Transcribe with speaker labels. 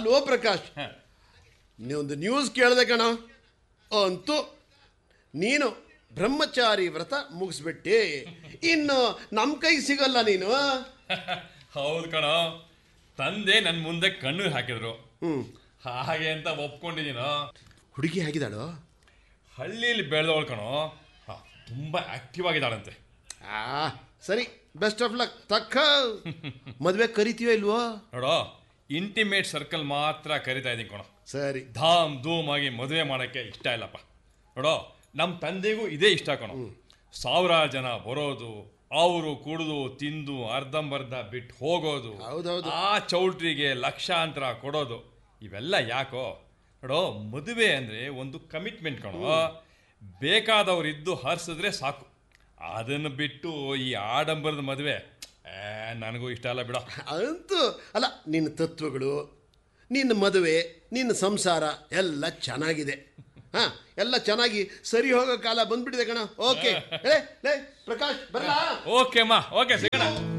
Speaker 1: ಅಲ್ವೋ ಪ್ರಕಾಶ್
Speaker 2: ಹ.
Speaker 1: ನೀವೊಂದು ನ್ಯೂಸ್ ಕೇಳಿದೆ ಕಣ ಅಂತೂ ನೀನು ಬ್ರಹ್ಮಚಾರಿ ವ್ರತ ಮುಗಿಸ್ಬಿಟ್ಟೆ ಇನ್ನು ನಮ್ಮ ಕೈಗೆ ಸಿಗಲ್ಲ ನೀನು
Speaker 2: ಹೌದು ಕಣ ತಂದೆ ನನ್ನ ಮುಂದೆ ಕಣ್ಣು ಹಾಕಿದ್ರು
Speaker 1: ಹ್ಮ್
Speaker 2: ಹಾಗೆ ಅಂತ ಒಪ್ಕೊಂಡಿದ್ದೀನೋ
Speaker 1: ಹುಡುಗಿ ಹೇಗಿದ್ದಾಳು
Speaker 2: ಹಳ್ಳಿಯಲ್ಲಿ ಬೆಳೆದವಳು ಕಣೋ ಹಾ, ತುಂಬಾ ಆಕ್ಟಿವ್ ಆಗಿದ್ದಾಳಂತೆ
Speaker 1: ಆ ಸರಿ ಬೆಸ್ಟ್ ಆಫ್ ಲಕ್ ತಕ್ಕ ಮದುವೆ ಕರಿತೀಯೋ ಇಲ್ವೋ
Speaker 2: ನೋಡೋ ಇಂಟಿಮೇಟ್ ಸರ್ಕಲ್ ಮಾತ್ರ ಕರಿತಾ ಇದ್ದೀನಿ ಕಣೋ
Speaker 1: ಸರಿ
Speaker 2: ಧಾಮ್ ಧೂಮ್ ಆಗಿ ಮದುವೆ ಮಾಡೋಕ್ಕೆ ಇಷ್ಟ ಇಲ್ಲಪ್ಪ ನೋಡೋ ನಮ್ಮ ತಂದೆಗೂ ಇದೇ ಇಷ್ಟ ಕಣೋ ಸಾವಿರಾರು ಜನ ಬರೋದು ಅವರು ಕುಡಿದು ತಿಂದು ಅರ್ಧಂಬರ್ಧ ಬಿಟ್ಟು ಹೋಗೋದು
Speaker 1: ಹೌದೌದು.
Speaker 2: ಆ ಚೌಲ್ಟ್ರಿಗೆ ಲಕ್ಷಾಂತರ ಕೊಡೋದು ಇವೆಲ್ಲ ಯಾಕೋ ನೋಡೋ ಮದುವೆ ಅಂದರೆ ಒಂದು ಕಮಿಟ್ಮೆಂಟ್ ಕಣೋ ಬೇಕಾದವರಿದ್ದು ಹರಿಸಿದ್ರೆ ಸಾಕು ಅದನ್ನು ಬಿಟ್ಟು ಈ ಆಡಂಬರದ ಮದುವೆ ಏ, ನನಗೂ ಇಷ್ಟ ಅಲ್ಲ ಬಿಡೋ
Speaker 1: ಅಂತೂ ಅಲ್ಲ ನಿನ್ನ ತತ್ವಗಳು ನಿನ್ನ ಮದುವೆ ನಿನ್ನ ಸಂಸಾರ ಎಲ್ಲ ಚೆನ್ನಾಗಿದೆ ಹಾ ಎಲ್ಲ ಚೆನ್ನಾಗಿ ಸರಿ ಹೋಗೋ ಕಾಲ ಬಂದ್ಬಿಟ್ಟಿದೆ ಕಣ ಓಕೆ ಲೇ ಲೇ ಪ್ರಕಾಶ್ ಬರಲಾ
Speaker 2: ಓಕೆ ಅಮ್ಮ ಓಕೆ ಸಿಗೋಣ